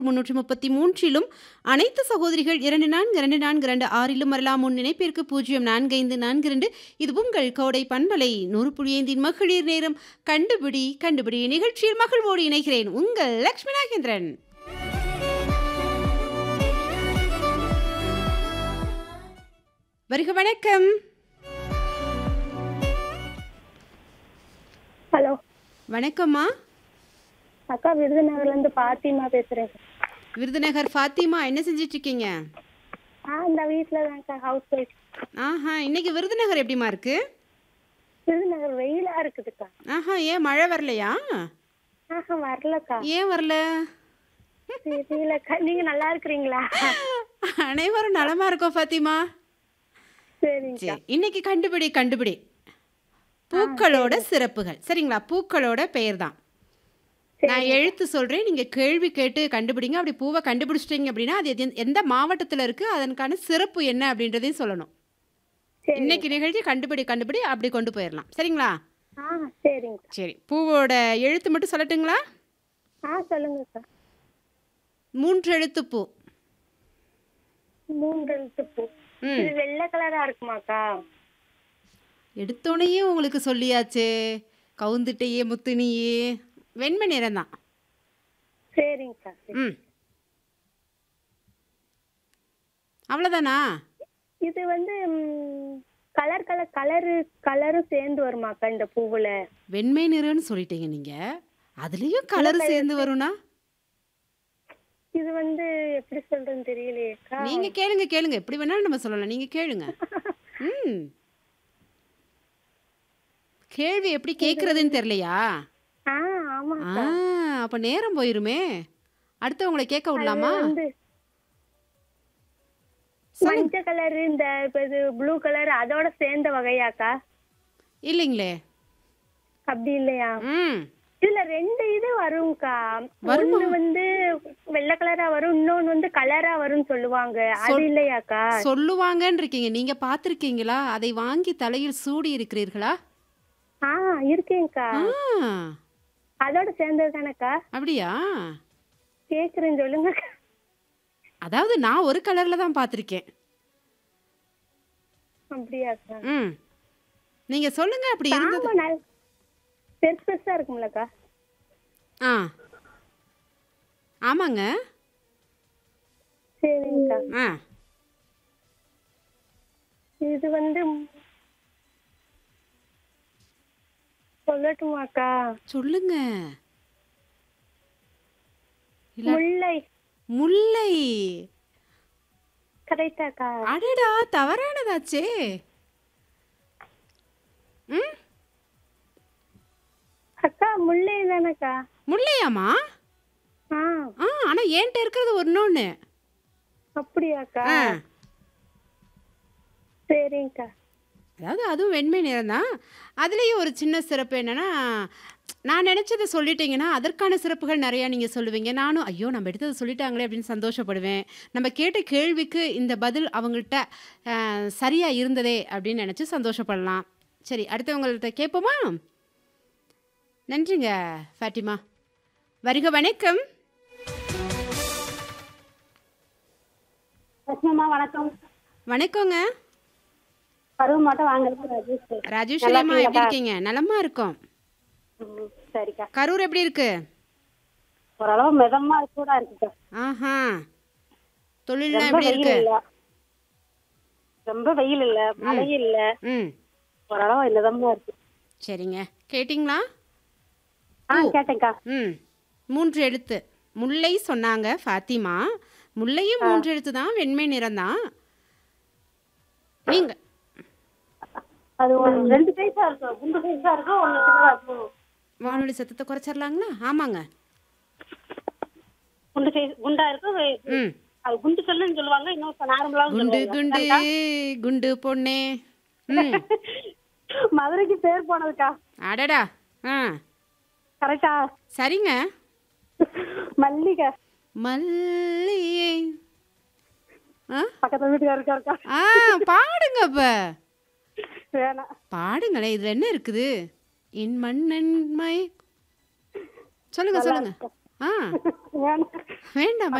முன்னூற்றி முப்பத்தி மூன்றிலும் அனைத்து சகோதரிகள் இரண்டு நான்கு இரண்டு நான்கு இரண்டு ஆறிலும் வரலாம் முன் நினைப்பிற்கு பூஜ்ஜியம் நான்கு ஐந்து நான்கு இரண்டு இது உங்கள் கோடை பண்பலை நூறு புள்ளி ஐந்தின் மகளிர் நேரம் கண்டுபிடி கண்டுபிடி நிகழ்ச்சியில் மகிழ்வோடு இணைகிறேன் உங்கள் லக்ஷ்மி நாகேந்திரன் வருக வணக்கம் ஹலோ வணக்கம்மா அக்கா விருதுநகர்ல இருந்து பாத்திமா பேசுறேன் விருதுநகர் ஃபாத்திமா என்ன செஞ்சிட்டு இருக்கீங்க ஆ இந்த வீட்டில் தான்க்கா ஹவுஸ் ஒய்ஃப் ஆஹா இன்னைக்கு விருதுநகர் எப்படிமா இருக்கு விருதுநகர் வெயிலா இருக்குதுக்கா ஆஹா ஏன் மழை வரலையா ஆஹா வரலக்கா ஏன் வரல தெரியலக்கா நீங்க நல்லா இருக்கிறீங்களா அனைவரும் நலமா இருக்கோம் ஃபாத்திமா சரிங்கக்கா சரி இன்னைக்கு கண்டுபிடி கண்டுபிடி பூக்களோட சிறப்புகள் சரிங்களா பூக்களோட பெயர் தான் நான் எழுத்து சொல்றேன் நீங்க கேள்வி கேட்டு கண்டுபிடிங்க அப்படி பூவை கண்டுபிடிச்சிட்டீங்க அப்படின்னா அது எந்த- எந்த மாவட்டத்துல இருக்கு அதற்கான சிறப்பு என்ன அப்படின்றதையும் சொல்லணும் சரி இன்னைக்கு நிகழ்ச்சி கண்டுபிடி கண்டுபிடி அப்படி கொண்டு போயிடலாம் சரிங்களா ஆ சரிங்கக்கா சரி பூவோட எழுத்து மட்டும் சொல்லட்டுங்களா ஆ சொல்லுங்கக்கா மூன்று எழுத்து பூ மூன்று எழுத்து பூ ம் இது வெள்ளை கலரா இருக்குமாக்கா எடுத்தோனையே உங்களுக்கு சொல்லியாச்சே கவுந்துட்டையே முத்துனியே வெண்மை நிறம் தான் சரிங்கக்கா சரி. ம் அவ்வளோதானா இது வந்து கலர் கலர் கலரு கலரும் சேர்ந்து வருமாக்கா இந்த பூவுல வெண்மை நிறம்னு சொல்லிட்டீங்க நீங்க அதுலயும் கலர் சேர்ந்து வரும்னா இது வந்து எப்படி சொல்றதுன்னு தெரியலையேக்கா நீங்க கேளுங்க கேளுங்க எப்படி வேணாலும் நம்ம சொல்லலாம் நீங்க கேளுங்க ம் கேள்வி எப்படி கேட்கறதுன்னு தெரியலையா ஆ ஆமா ஆ அப்ப நேரம் போயிருமே அடுத்தவங்களை கேட்க விடலாமா வந்து மஞ்சள் கலர் இந்த இப்ப இது ப்ளூ கலர் அதோட சேர்ந்த வகையாக்கா இல்லைங்களே அப்படி இல்லையா ம் இதுல ரெண்டு இது வரும்க்கா வருமா? ஒண்ணு வந்து வெள்ளை கலரா வரும் இன்னொன்னு வந்து கலரா வரும்னு சொல்லுவாங்க அது சொல்- இல்லையாக்கா சொல்லுவாங்கன்னு இருக்கீங்க நீங்க பார்த்திருக்கீங்களா அதை வாங்கி தலையில் சூடி இருக்கிறீர்களா ஆ இருக்கேங்க்கா ஆ அதோட சேர்ந்தது தானக்கா அப்படியா கேக்குறேன் சொல்லுங்க அதாவது நான் ஒரு கலர்ல தான் பார்த்திருக்கேன் அப்படியாக்கா ம் நீங்க சொல்லுங்க அப்படி இருந்தது ஆமா நல் பெருசு பெருசா இருக்கும்லக்கா ஆ ஆமாங்க சரிங்கக்கா ஆ இது வந்து சொல்லட்டுமாக்கா சொல்லுங்க இல்ல முல்லை முல்லை கரெக்டாக்கா அடடா தவறானதாச்சே ம் அக்கா முல்லை தானக்கா முல்லையாமா ஆ ஆ ஆனா என்கிட்ட இருக்கிறது ஒன்னொன்னு அப்படியாக்கா ஆ சரிங்கக்கா அதாவது அதுவும் வெண்மை நிறம் தான் அதுலேயும் ஒரு சின்ன சிறப்பு என்னன்னா நான் நினச்சதை சொல்லிட்டீங்கன்னா அதற்கான சிறப்புகள் நிறையா நீங்கள் சொல்லுவீங்க நானும் ஐயோ நம்ம எடுத்ததை சொல்லிட்டாங்களே அப்படின்னு சந்தோஷப்படுவேன் நம்ம கேட்ட கேள்விக்கு இந்த பதில் அவங்கள்ட்ட சரியாக இருந்ததே அப்படின்னு நினச்சி சந்தோஷப்படலாம் சரி அடுத்தவங்கள்ட்ட கேட்போமா நன்றிங்க ஃபாட்டிமா வருக வணக்கம் லட்சுமம்மா வணக்கம் வணக்கங்க பருவ மாட்டம் வாங்குறது ராஜேஷ் ராஜேஸ்வரி அம்மா எப்படி இருக்கீங்க நலமா இருக்கோம் ம், சரிக்கா கரூர் எப்படி இருக்கு ஓரளவு மிதமா கூட இருக்குக்கா ஆஹா தொழில்லாம் ரொம்ப எப்படி வெயில் இருக்கு இல்ல ரொம்ப வெயில் இல்ல மழை இல்ல ம் ஓரளவு மிதமா இருக்கு சரிங்க கேட்டிங்களா ஆ கேட்டேன்க்கா ம் மூன்று எழுத்து முல்லை சொன்னாங்க ஃபாத்திமா முல்லையும் மூன்று எழுத்து தான் வெண்மை நிறம் தான் நீங்க அது ஒரு ரெண்டு சைஸா இருக்கும் குண்டு சைஸா இருக்கும் ஒண்ணு சின்னதா இருக்கும் வானொலி சத்தத்தை குறைச்சிடலாங்களா ஆமாங்க குண்டு சைஸ் குண்டா இருக்கும் ம் அது குண்டு சொல்லுன்னு சொல்லுவாங்க இன்னும் நார்மலா குண்டு குண்டு குண்டு பொண்ணே ம் மதுரைக்கு பேர் போனதுக்கா அடடா ஆ கரெக்டா சரிங்க மல்லிகை மல்லியே ஆ பக்கத்து வீட்டுக்காரருக்கா இருக்கா ஆ பாடுங்க அப்ப வேணாம் பாடுங்களேன் இதுல என்ன இருக்குது என் மண்ணன் மய சொல்லுங்க சொல்லுங்க ஆ வேணாம் வேண்டாமா